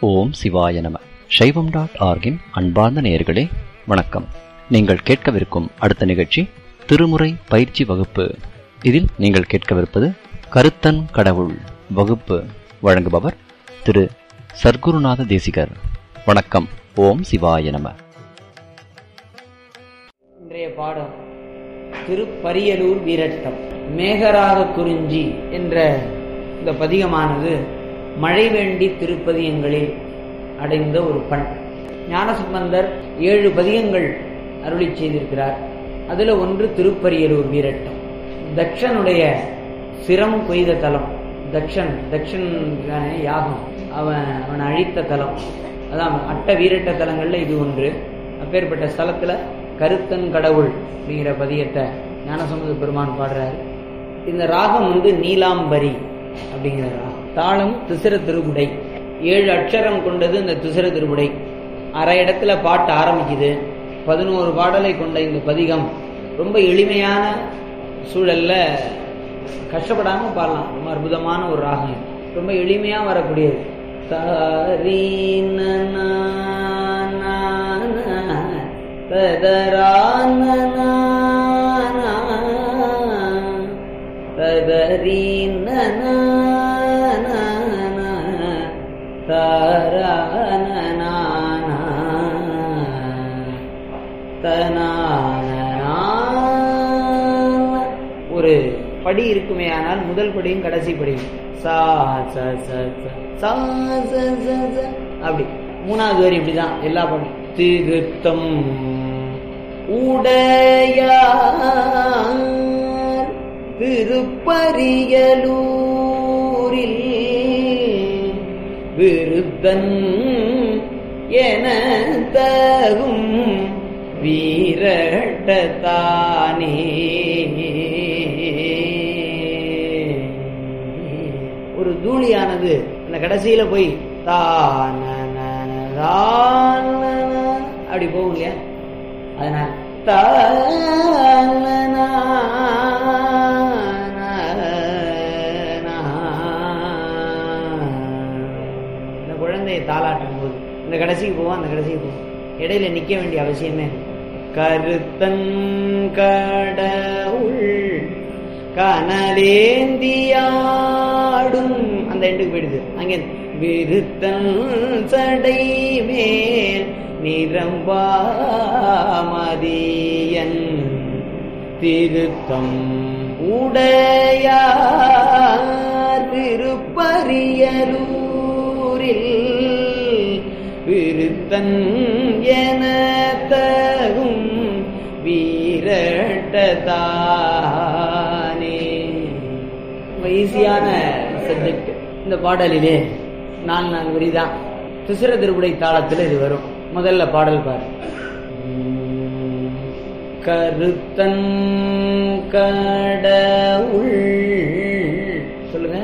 ஓம் சிவாய நம சைவம் டாட் ஆர்கின் அன்பார்ந்த நேயர்களே வணக்கம் நீங்கள் கேட்கவிருக்கும் அடுத்த நிகழ்ச்சி திருமுறை பயிற்சி வகுப்பு இதில் நீங்கள் கேட்கவிருப்பது கருத்தன் கடவுள் வகுப்பு வழங்குபவர் திரு சர்க்குருநாத தேசிகர் வணக்கம் ஓம் சிவாய நம இன்றைய பாடம் திருப்பரியலூர் வீரட்டம் மேகராக குறிஞ்சி என்ற இந்த பதிகமானது மழை வேண்டி திருப்பதியங்களில் அடைந்த ஒரு பண் ஞானசம்பந்தர் ஏழு பதிகங்கள் அருளி செய்திருக்கிறார் அதுல ஒன்று திருப்பரியலூர் வீரட்டம் தக்ஷனுடைய சிரம் கொய்த தலம் தக்ஷன் தக்ஷன் தானே யாகம் அவன் அவன் அழித்த தலம் அதான் அட்ட வீரட்ட தலங்கள்ல இது ஒன்று அப்பேற்பட்ட ஸ்தலத்துல கருத்தன் கடவுள் அப்படிங்கிற பதியத்தை ஞானசம்பந்த பெருமான் பாடுறாரு இந்த ராகம் வந்து நீலாம்பரி அப்படிங்கிற ராகம் தாளம் திசிர திருகுடை ஏழு அக்ஷரம் கொண்டது இந்த திசிர திருகுடை அரை இடத்துல பாட்டு ஆரம்பிக்குது பதினோரு பாடலை கொண்ட இந்த பதிகம் ரொம்ப எளிமையான சூழல்ல கஷ்டப்படாம பாடலாம் ரொம்ப அற்புதமான ஒரு ராகம் இது. ரொம்ப எளிமையா வரக்கூடியது ஒரு படி இருக்குமே ஆனால் முதல் படியும் கடைசி படியும் சா ச ச ச சா ச ச ச அப்படி மூணாவது வரி இப்படிதான் எல்லா பாடும் திருத்தம் உடையார் திருப்பரியலூரில் விருத்தன் என தகும் வீரட்டத்தானே ஒரு தூளியானது அந்த கடைசியில போய் தான அப்படி போகும் இல்லையா அதனால தான இந்த குழந்தையை தாளாட்டும் போது இந்த கடைசிக்கு போவோம் அந்த கடைசிக்கு போவோம் இடையில நிக்க வேண்டிய அவசியமே இல்லை. கருத்தன் கடவுள் கனலேந்தியாடும் அந்த எண்டுக்கு போயிடுது அங்கே விருத்தன் சடை மேல் நிரம்பாமதியன் திருத்தம் உடையார் திருப்பரியலூரில் விருத்தன் என தகும் வீரட்டதானே ரொம்ப ஈஸியான சப்ஜெக்ட் இந்த பாடலிலே நாலு நாலு வரி தான் துசிர திருவுடை தாளத்தில் இது வரும் முதல்ல பாடல் பாரு கருத்தன் கடவுள் சொல்லுங்க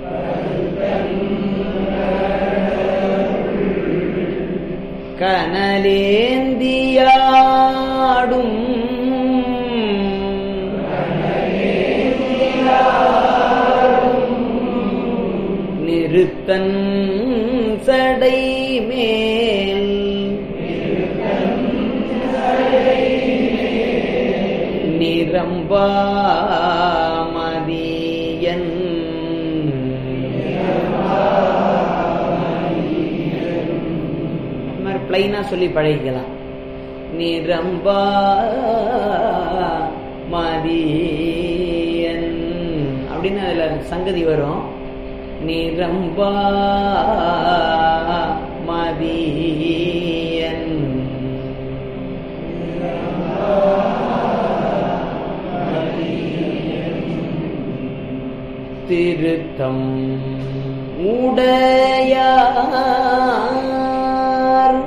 கனலேந்தியாடும் நிறுத்தன் சடை மேல் நிரம்பாமதியன் இந்த மாதிரி பிளைனா சொல்லி பழகிக்கலாம் நிரம்பா மதியன் அப்படின்னு அதுல சங்கதி வரும் நிரம்பா மதியன் திருத்தம் உடையார்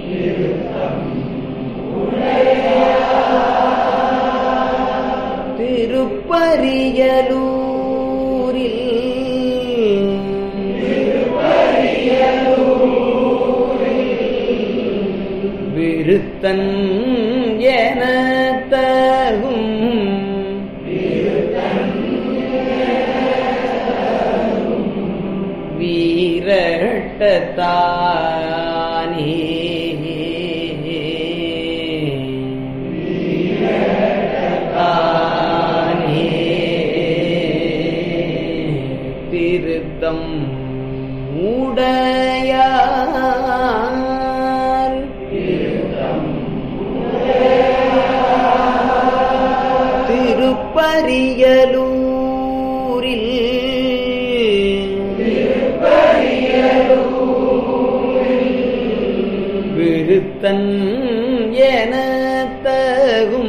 திருப்பரியலூரில் விருத்தன் என தகும் வீரட்டத்தானே தானே திருத்தம் உடையார் திருப்பரியலூரில் விருத்தன் என தகும்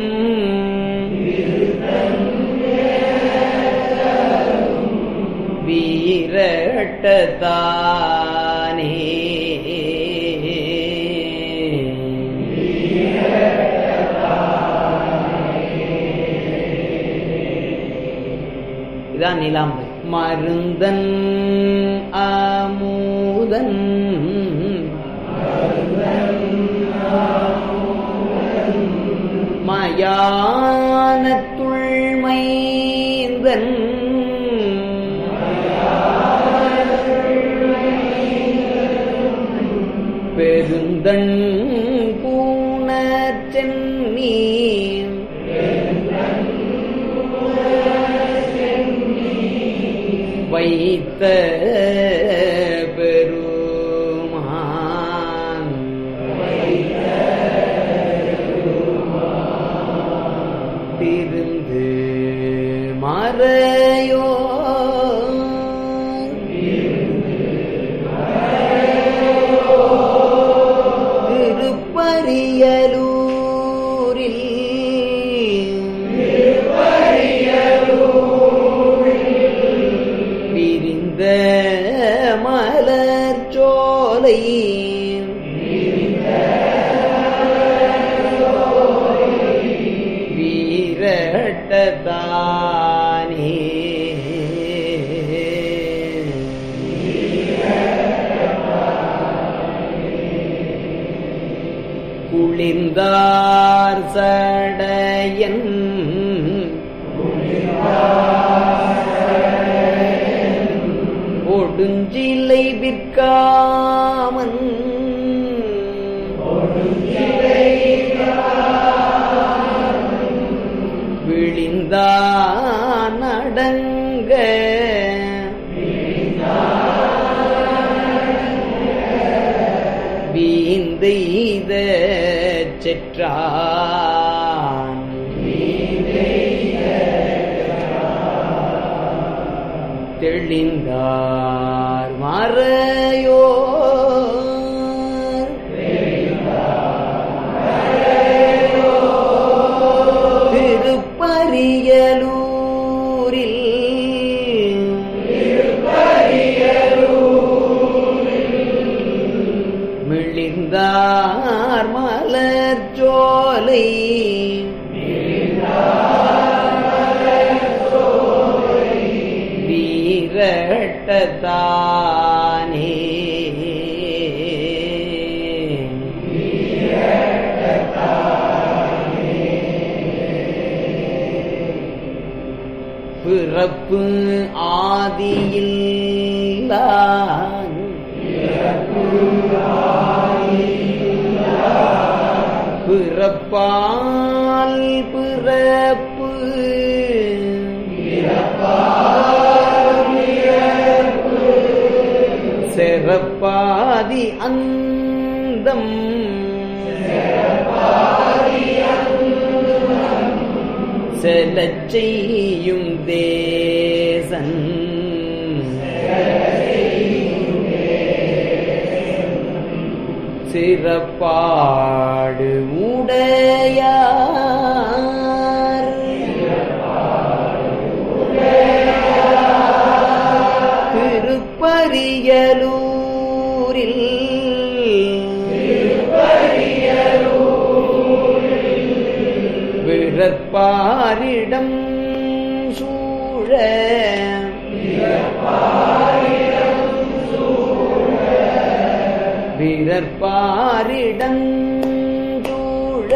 வீரட்டத்தானே இதான் நிலாம்பை மருந்தன் அமுதன் மயானத்துள் மைந்தன் பெருந்தன் பூணர் சென்னி வைத்த பெருமான் திருந்து மறையோ திருப்பரியலூரில் விரிந்த மலர் சோலை வீரட்டதானே குளிர்ந்தார் சடையன் கொடுஞ்சிலை விற்காமன் விழிந்தான் அடங்க வீந்தைத செற்றான் தெளிந்தார் மறையோ திருப்பரியலூரில் மிளிர்ந்தார் மலர் ஜோலை வீரட்டதானே பிறப்பு ஆதியில் பிறப்பால் பிறப்பு சிறப்பாதி அந்தம் செலச் செய்யும் தேசன் சிறப்பாடு உடையார் திருப்பரியலூரில் விரற்பாரிடம் சூழ வீரற்பாரிடம் சூழ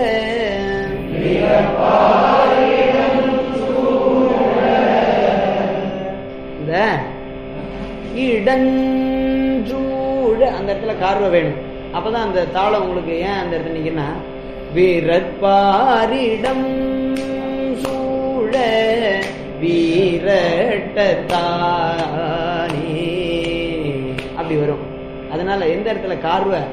இந்த இடஞ்சூழ அந்த இடத்துல கார்வை வேணும் அப்பதான் அந்த தாளம் உங்களுக்கு ஏன் அந்த இடத்துல நிற்குன்னா வீரற்பாரிடம் சூழ வீரட்டானே அப்படி வரும் அதனால எந்த இடத்துல கார்வை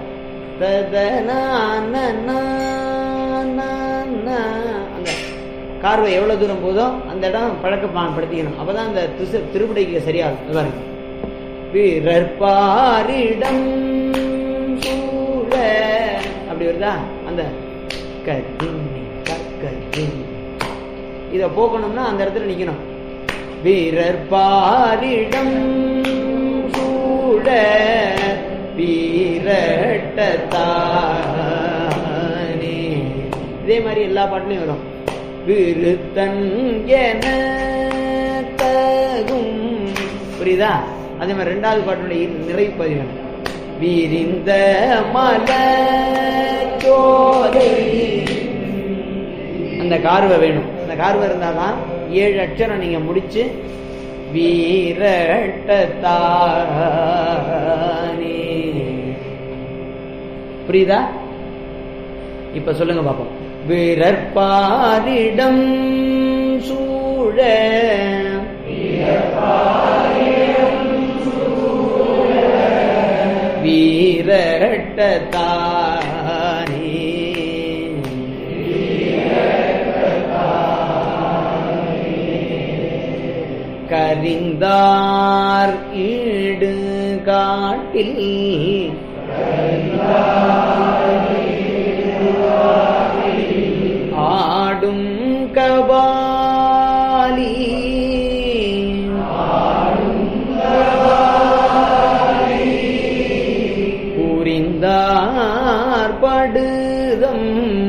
அந்த கார்வை எவ்வளவு தூரம் போதோ அந்த இடம் பழக்கப்படுத்திக்கணும் அப்பதான் அந்த திசு திருப்படைக்கு சரியாகும் பாருங்க வீரற்பாரிடம் சூழ அப்படி வருதா அந்த கதின்னி கதின்னி இத போக்கணும்னா அந்த இடத்துல நிக்கணும் வீரர் பாரிடம் சூழ வீரட்டானே இதே மாதிரி எல்லா பாட்டுலயும் வரும் விருத்தன் என தகும் புரியுதா அதே மாதிரி ரெண்டாவது பாட்டுடைய நிறைவு பதிவு வீரிந்த மலச்சோலை அந்த கார்வை வேணும் அந்த கார்வை இருந்தாதான் ஏழு அக்ஷரம் நீங்க முடிச்சு வீரட்டானே புரியுதா இப்ப சொல்லுங்க பாப்போம் வீரற்பாரிடம் சூழ வீரட்டானே கரிந்தார் ஈடு காட்டில் ஆடும் கபாலி புரிந்தார் படுதம்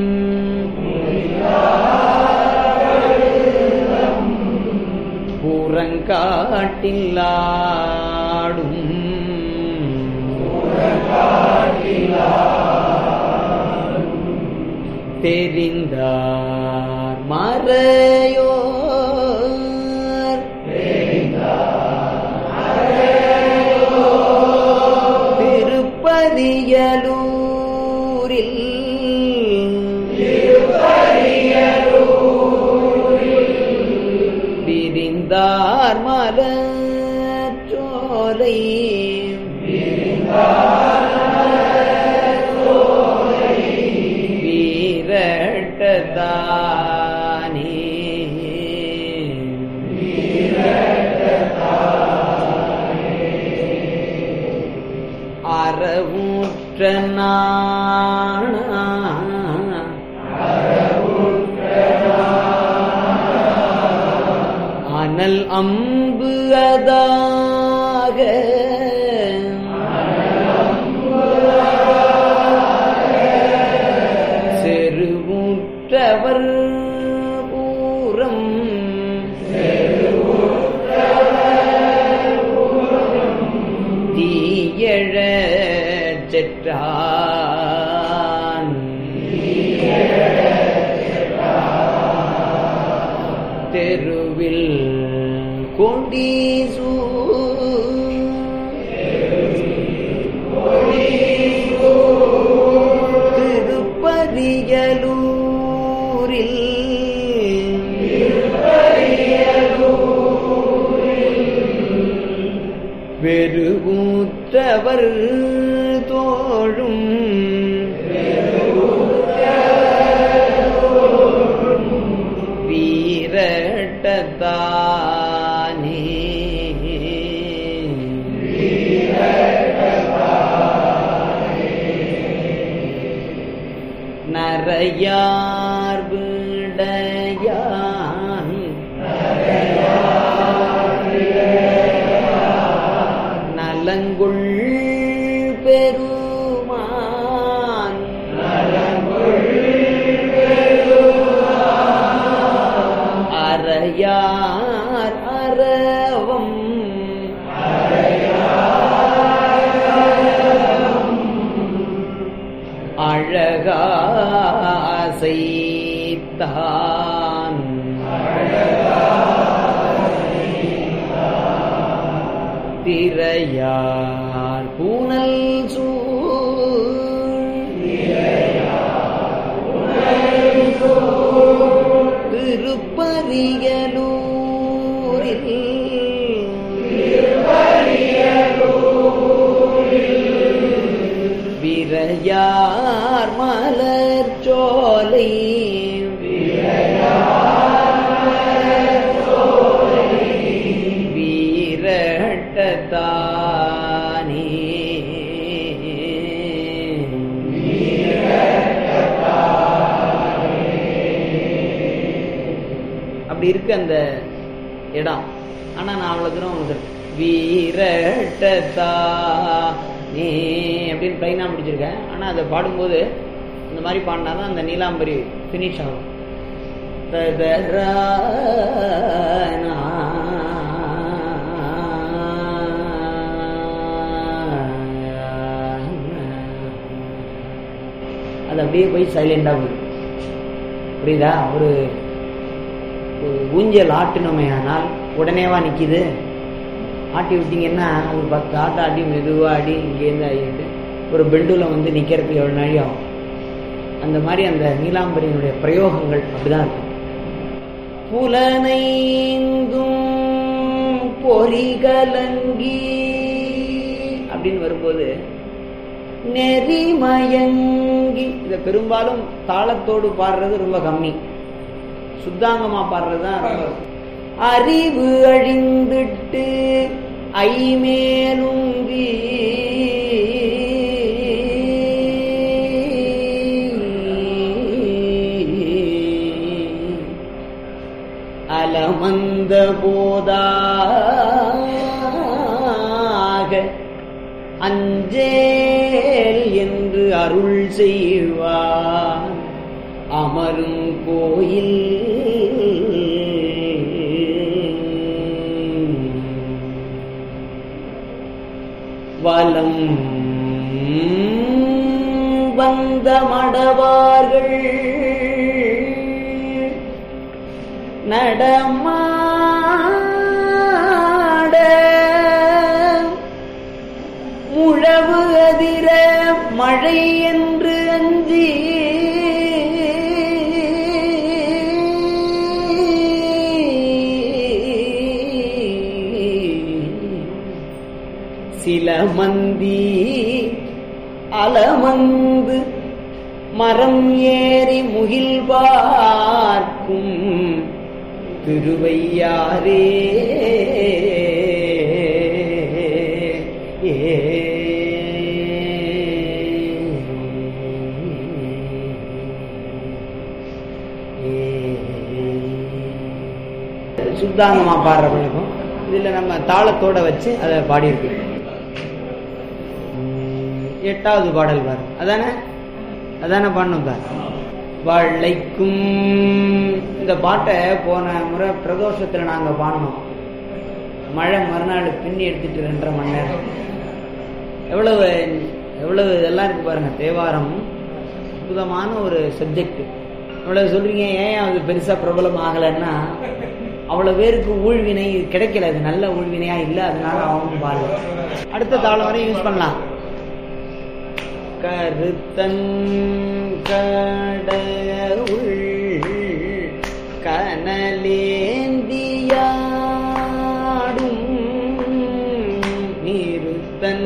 புறங்காட்டில்லாடும் தெரிந்தார் மறையோர் திருப்பதியலூரில் விரிந்தார் மலச்சோலை வீரட்டானே அறவுற்ற நாண அனல் அம்பு அதாக செருவுற்றவர் பூரம் தீயழ செற்றான் தெருவில் கொண்டீசூ திருப்பதியலூரில் வெறுவூற்றவர் தோழும் வீரட்டானே நரையார் விடையான் நலங்குள் பெருமான் அறையார் அரவம் அழகாசைத்தான் திரையார் பூனல் சூ விரையார் மலர் சோலை வீரட்டத்தானே அப்படி இருக்கு அந்த இடம் ஆனா நான் அவ்வளவு தூரம் உங்களுக்கு வீரட்டத்தா நீ அப்படின்னு பிளைனா பிடிச்சிருக்கேன் ஆனா அதை பாடும்போது இந்த மாதிரி பாடினாதான் அந்த நீலாம்பரி ஃபினிஷ் ஆகும் ததரானா. அது அப்படியே போய் சைலண்டா போயிடும் புரியுதா ஒரு ஒரு ஊஞ்சல் ஆட்டினோமே ஆனால் உடனேவா நிக்குது ஆட்டி விட்டீங்கன்னா ஒரு பத்து ஆட்டம் ஆட்டி மெதுவாக ஆடி இங்கேருந்து ஆகிட்டு ஒரு பெண்டுல வந்து நிக்கிறதுக்கு எவ்வளோ நாழி ஆகும் அந்த மாதிரி அந்த நீலாம்பரியினுடைய பிரயோகங்கள் அப்படிதான் இருக்கும் புலனைந்தும் பொறிகலங்கி அப்படின்னு வரும்போது நெறிமயங்கி இத பெரும்பாலும் தாளத்தோடு பாடுறது ரொம்ப கம்மி சுத்தாங்கமா பாடுறது தான் ரொம்ப அறிவு அழிந்துட்டு ஐமேலுங்கி அலமந்த போதாக அஞ்சேல் என்று அருள் செய்வார் அமரும் கோயில் வலம் வந்த மடவார்கள் நடமாட முழவு அதிர மழை என்று அஞ்சி சில மந்தி அலமந்து மரம் ஏறி முகில் பார்க்கும் திருவையாரே ஏ சுத்தாங்கமா பாடுறவங்களுக்கும் இதுல நம்ம தாளத்தோட வச்சு அதை பாடியிருக்கு உம், எட்டாவது பாடல் பாரு அதானே அதானே பாடணும் பாரு வளைக்கும் இந்த பாட்டை போன முறை பிரதோஷத்துல நாங்க பாடினோம் மழை மறுநாள் பின்னி எடுத்துட்டு ரெண்டரை மணி நேரம் எவ்வளவு எவ்வளவு இதெல்லாம் இருக்கு பாருங்க தேவாரம் அற்புதமான ஒரு சப்ஜெக்ட் இவ்வளவு சொல்றீங்க ஏன் அது பெருசா பிரபலம் ஆகலைன்னா அவ்வளவு பேருக்கு ஊழ்வினை கிடைக்கல அது நல்ல ஊழ்வினையா இல்ல அதனால அவங்க பாடல அடுத்த தாளம் வரை யூஸ் பண்ணலாம் கருத்தன் கடவுள் கனலேந்தியாடும் நிறுத்தன்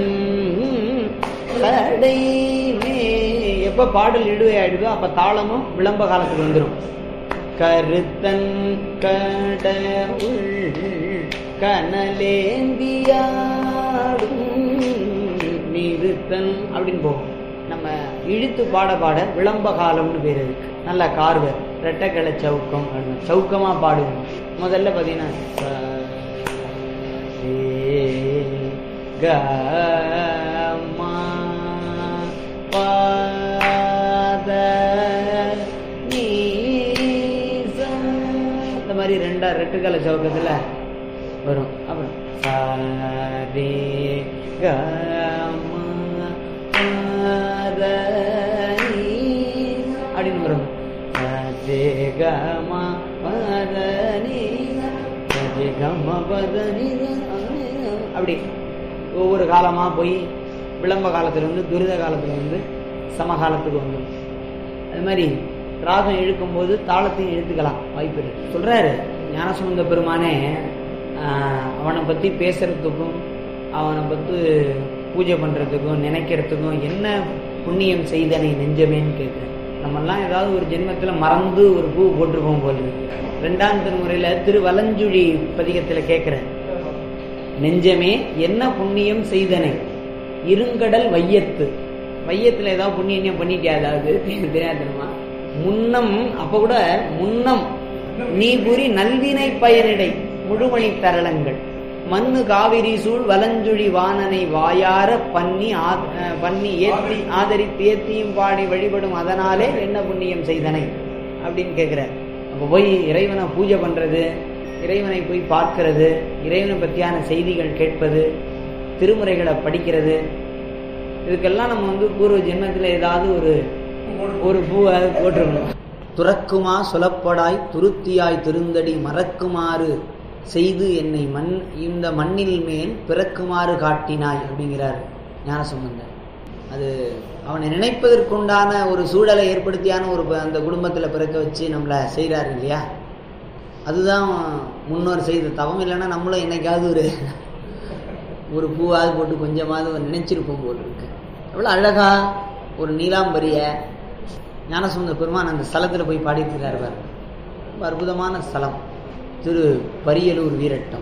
கடை எப்ப பாடல் இடுவை ஆயிடுதோ அப்ப தாளமும் விளம்ப காலத்துக்கு வந்துடும் கருத்தன் கடவுள் கனலேந்தியாடும் நிறுத்தன் அப்படின்னு போகும் நம்ம இழுத்து பாட பாட விளம்ப காலம்னு பேர் இருக்கு நல்ல கார்வர் ரெட்டக்கிளை சவுக்கம் அப்படின்னு. சவுக்கமா பாடுவோம் முதல்ல பார்த்தீங்கன்னா ச, ரே, க, மா, பா, த, நீ, ச. இந்த மாதிரி ரெண்டா ரெட்டுக்கலை சவுக்கத்துல வரும் அப்புறம் ச, ரே, க, மா, பா, த, நீ. அப்படின்னு வரும் ச, ரே, க, மா, பா, த, நீ. ச, ரே, க, மா, பா, த, நீ, த, அப்படி ஒவ்வொரு காலமா போய் விளம்ப காலத்துல இருந்து துரித காலத்துல வந்து சமகாலத்துக்கு வந்துடும் அது மாதிரி ராகம் இழுக்கும் போது தாளத்தையும் இழுத்துக்கலாம் வாய்ப்பு இருக்கு சொல்றாரு ஞானசம்பந்த பெருமானே ஆஹ், அவனை பற்றி பேசுறதுக்கும் அவனை பற்றி பூஜை பண்ணுறதுக்கும் நினைக்கிறதுக்கும் என்ன புண்ணியம் செய்தனை நெஞ்சமேன்னு கேட்குறேன் நம்மெல்லாம் ஏதாவது ஒரு ஜென்மத்தில் மறந்து ஒரு பூ போட்டிருப்போம் போல இருக்கு. ரெண்டாம் திருமுறையில் திருவலஞ்சுழி பதிகத்தில் கேட்குறேன் நெஞ்சமே என்ன புண்ணியம் செய்தனை இருங்கடல் வையத்து வையத்துல ஏதாவது புண்ணியம் பண்ணிட்டியா அதாவது தெரியாதுமா முன்னம் அப்ப கூட முன்னம் நீ கூறி நல்வினை பயனிடை முழுமணி தரளங்கள் மண்ணு காவிரி சூழ் வலஞ்சுழி வாணனை வாயார பண்ணி ஆ- அஹ் பண்ணி ஏத்தி ஆதரித்து ஏத்தியும் பாடி வழிபடும் அதனாலே என்ன புண்ணியம் செய்தனை அப்படின்னு கேட்கிறார் அப்ப போய் இறைவனை பூஜை பண்றது இறைவனை போய் பார்க்கிறது இறைவனை பற்றியான செய்திகள் கேட்பது திருமுறைகளை படிக்கிறது இதுக்கெல்லாம் நம்ம வந்து பூர்வ ஜென்மத்தில் ஏதாவது ஒரு ஒரு பூவை போட்டிருக்கணும் துறக்குமா சுலப்படாய் துருத்தியாய் திருந்தடி மறக்குமாறு செய்து என்னை மண் இந்த மண்ணில் மேல் பிறக்குமாறு காட்டினாய் அப்படிங்கிறார் ஞானசம்பந்தர் அது அவனை நினைப்பதற்குண்டான ஒரு சூழலை ஏற்படுத்தியான ஒரு ப- அந்த குடும்பத்தில் பிறக்க வச்சு நம்மளை செய்கிறாரு இல்லையா அதுதான் முன்னோர் செய்த தவம் இல்லைன்னா நம்மளும் என்னைக்காவது ஒரு ஒரு பூவாவது போட்டு கொஞ்சமாவது ஒரு நினைச்சிருப்போம் போல் இருக்கு எவ்வளோ அழகா ஒரு நீலாம்பரிய ஞானசுந்தர பெருமான் அந்த ஸ்தலத்தில் போய் பாடிட்டு இருக்காரு பாரு ரொம்ப அற்புதமான ஸ்தலம் திரு பரியலூர் வீரட்டம்